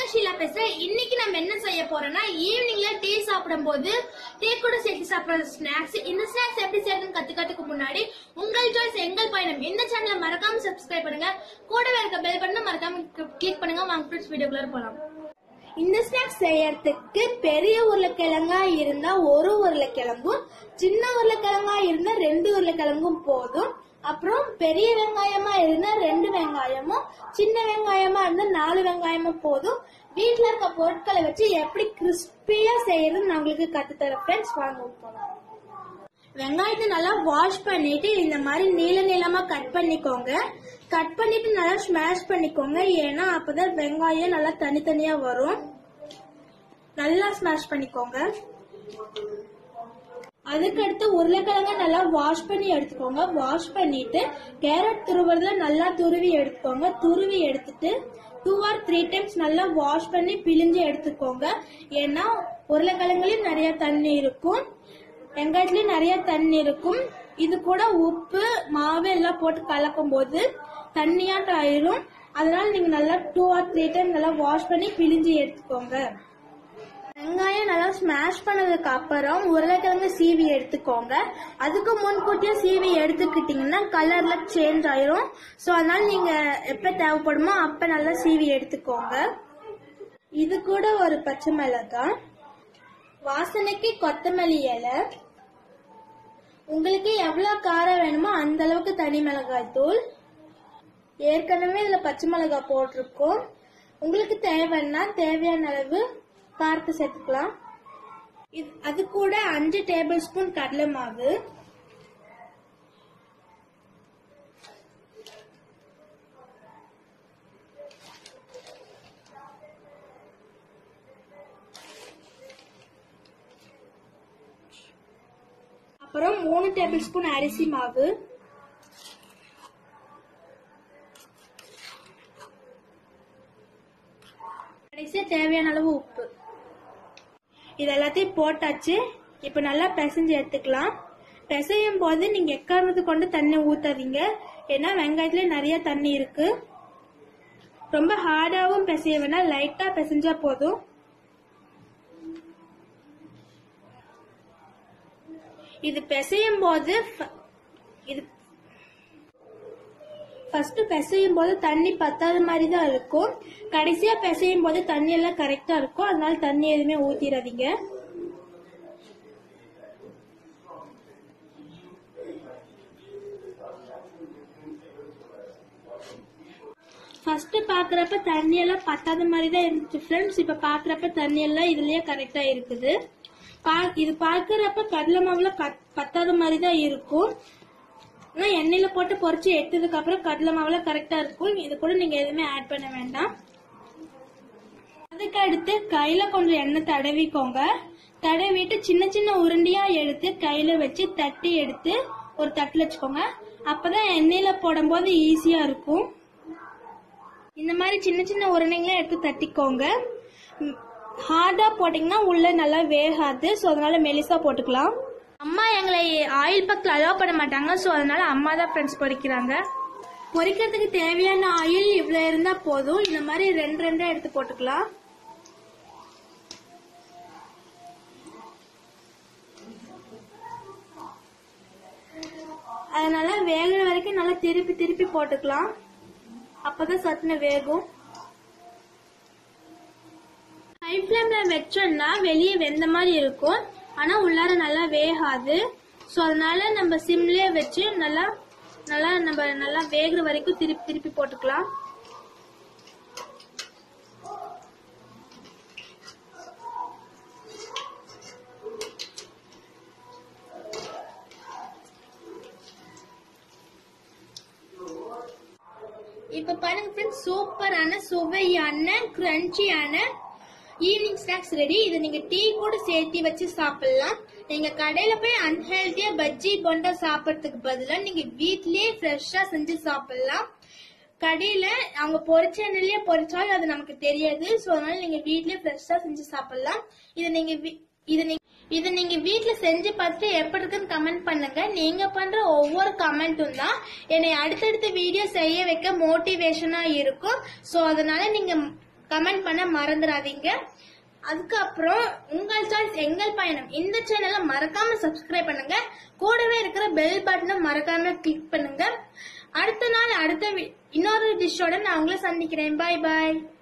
ஷீலா பேசுறேன் இன்னைக்கு நம்ம என்ன செய்ய போறோம்னா ஈவினிங்ல டீ சாப்பிடும் போது டீ கூட சேர்த்து சாப்பிடுற ஸ்நாக்ஸ் இந்த ஸ்நாக்ஸ் எப்படி செய்யறதுன்னு கத்துக்கிறதுக்கு முன்னாடி உங்கள் சாய்ஸ் எங்கள் பயணம் இந்த சேனலை மறக்காம சப்ஸ்கிரைப் பண்ணுங்க கூடவே இருக்க பெல் பட்டனை மறக்காம கிளிக் பண்ணுங்க வாங்க ஃப்ரெண்ட்ஸ் வீடியோக்குள்ள போலாம் இந்த ஸ்நாக்ஸ் செய்யறதுக்கு பெரிய உருளைக்கிழங்கா இருந்தா ஒரு உருளைக்கிழங்கும் சின்ன உருளைக்கிழங்கா இருந்தா ரெண்டு உருளைக்கிழங்கும் போதும் அப்புறம் பெரிய வெங்காயமா இருந்தா ரெண்டு வெங்காயமும் சின்ன வெங்காயமா இருந்தா நாலு வெங்காயமும் போதும் வீட்ல இருக்க பொருட்களை வச்சு எப்படி கிறிஸ்பியா செய்யறதுன்னு நான் உங்களுக்கு கத்து தரேன் ஃப்ரெண்ட்ஸ் வாங்க போலாம் வெங்காயத்தை நல்லா வாஷ் பண்ணிட்டு இந்த மாதிரி நீள நீளமா கட் பண்ணிக்கோங்க கட் பண்ணிட்டு நல்லா ஸ்மாஷ் பண்ணிக்கோங்க ஏன்னா அப்பதான் வெங்காயம் நல்லா தனித்தனியா வரும் நல்லா ஸ்மாஷ் பண்ணிக்கோங்க அதுக்கடுத்து உருளைக்கிழங்க நல்லா வாஷ் பண்ணி எடுத்துக்கோங்க வாஷ் பண்ணிட்டு கேரட் துருவுறதுல நல்லா துருவி எடுத்துக்கோங்க துருவி எடுத்துட்டு டூ ஆர் த்ரீ டைம்ஸ் நல்லா வாஷ் பண்ணி பிழிஞ்சு எடுத்துக்கோங்க ஏன்னா உருளைக்கிழங்குலயும் நிறைய தண்ணி இருக்கும் வெங்காயத்துலயும் நிறைய தண்ணி இருக்கும் இது கூட உப்பு மாவு எல்லாம் போட்டு கலக்கும் போது தண்ணியாட்டம் ஆயிரும் அதனால நீங்க நல்லா டூ ஆர் த்ரீ டைம் நல்லா வாஷ் பண்ணி பிழிஞ்சு எடுத்துக்கோங்க வெங்காயம் நல்லா ஸ்மாஷ் பண்ணதுக்கு அப்புறம் உருளைக்கிழங்கு சீவி எடுத்துக்கோங்க அதுக்கு முன்கூட்டியே சீவி எடுத்துக்கிட்டீங்கன்னா கலர்ல சேஞ்ச் ஆயிரும் சோ அதனால நீங்க எப்ப தேவைப்படுமோ அப்ப நல்லா சீவி எடுத்துக்கோங்க இது கூட ஒரு பச்சை மிளகாய் வாசனைக்கு கொத்தமல்லி இலை உங்களுக்கு எவ்வளவு காரம் வேணுமோ அந்த அளவுக்கு தனி மிளகாய் தூள் ஏற்கனவே இதுல பச்சை மிளகாய் போட்டிருக்கோம் உங்களுக்கு தேவைன்னா தேவையான அளவு காரத்தை சேர்த்துக்கலாம் இது- அது கூட அஞ்சு டேபிள் ஸ்பூன் கடலை மாவு அப்புறம் மூணு டேபிள் ஸ்பூன் அரிசி மாவு கடைசியா தேவையான அளவு உப்பு இது எல்லாத்தையும் போட்டாச்சு இப்ப நல்லா பிசைஞ்சு எடுத்துக்கலாம் பிசையும் போது நீங்க எக்காரணத்து கொண்டு தண்ணி ஊத்தாதீங்க ஏன்னா வெங்காயத்துல நிறைய தண்ணி இருக்கு ரொம்ப ஹார்டாவும் பிசைய வேணாம் லைட்டா பிசைஞ்சா போதும் இது பிசையும் போது ஃப- இது ஃபர்ஸ்ட் பிசையும் போது தண்ணி பத்தாத மாதிரி தான் இருக்கும் கடைசியா பிசையும் போது தண்ணி எல்லாம் கரெக்டா இருக்கும் அதனால தண்ணி எதுவுமே ஊத்திடாதீங்க ஃபர்ஸ்ட் பாக்குறப்ப தண்ணி எல்லாம் பத்தாத மாதிரி தான் இருந்துச்சு ஃப்ரெண்ட்ஸ் இப்ப பாக்குறப்ப தண்ணி எல்லாம் இதுலயே கரெக்டா இருக்குது பா- இது பாக்குறப்ப கடலை மாவுல கட்- பத்தாத மாதிரி தான் இருக்கும் ஆனா எண்ணெயில போட்டு பொரிச்சு எடுத்ததுக்கு அப்புறம் கடலை மாவுல கரெக்டா இருக்கும் இது கூட நீங்க எதுவுமே ஆட் பண்ண வேண்டாம் அதுக்கு அடுத்து கையில கொஞ்சம் எண்ணெய் தடவிக்கோங்க தடவிட்டு சின்ன சின்ன உருண்டையா எடுத்து கையில வச்சு தட்டி எடுத்து ஒரு தட்டுல வச்சுக்கோங்க அப்பதான் எண்ணெயில போடும்போது ஈஸியா இருக்கும் இந்த மாதிரி சின்ன சின்ன உருண்டைங்களா எடுத்து தட்டிக்கோங்க ஹார்டா போட்டீங்கன்னா உள்ள நல்லா வேகாது ஸோ அதனால மெலிசா போட்டுக்கலாம் அம்மா எங்களை ஆயில் பக்கத்தில் அலோவ் பண்ண மாட்டாங்க ஸோ அதனால அம்மா தான் ஃப்ரெண்ட்ஸ் பொரிக்கிறாங்க பொரிக்கிறதுக்கு தேவையான ஆயில் இவ்வளோ இருந்தா போதும் இந்த மாதிரி ரெண்டு ரெண்டா எடுத்து போட்டுக்கலாம் அதனால வேகிற வரைக்கும் நல்லா திருப்பி திருப்பி போட்டுக்கலாம் அப்பதான் சட்டுன வேகும் ஹை ஃப்ளேம்ல வச்சோம்னா வெளியே வெந்த மாதிரி இருக்கும் ஆனா உள்ளார நல்லா வேகாது ஸோ அதனால நம்ம சிம்லயே வச்சு நல்லா நல்லா நம்ம நல்லா வேகிற வரைக்கும் திருப்பி திருப்பி போட்டுக்கலாம் இப்ப பாருங்க ஃப்ரெண்ட்ஸ் சூப்பரான சுவையான கிரன்ச்சியான ஈவினிங் ஸ்நாக்ஸ் ரெடி இதை நீங்க டீ கூட சேர்த்து வச்சு சாப்பிடலாம் நீங்க கடையில போய் அன்ஹெல்தியா பஜ்ஜி போண்டா சாப்பிடறதுக்கு பதிலா நீங்க வீட்லயே ஃப்ரெஷ்ஷா செஞ்சு சாப்பிடலாம் கடையில அவங்க பொரிச்ச எண்ணெயிலேயே பொரிச்சாலும் அது நமக்கு தெரியாது சோ அதனால நீங்க வீட்லயே ஃப்ரெஷ்ஷா செஞ்சு சாப்பிடலாம் இதை நீங்க வீ- இதை நீங்க இதை நீங்க வீட்ல செஞ்சு பார்த்துட்டு எப்படி இருக்குன்னு கமெண்ட் பண்ணுங்க நீங்க பண்ற ஒவ்வொரு கமெண்ட்டும் தான் என்னை அடுத்தடுத்த வீடியோ செய்ய வைக்க மோட்டிவேஷனா இருக்கும் சோ அதனால நீங்க கமெண்ட் பண்ண மறந்துடாதீங்க அதுக்கப்புறம் உங்கள் சாய்ஸ் எங்கள் பயணம் இந்த சேனலை மறக்காம சப்ஸ்கிரைப் பண்ணுங்க கூடவே இருக்கிற பெல் பட்டனை மறக்காம கிளிக் பண்ணுங்க அடுத்த நாள் அடுத்த வி- இன்னொரு டிஷ்ஷோட நான் உங்களை சந்திக்கிறேன் பாய் பாய்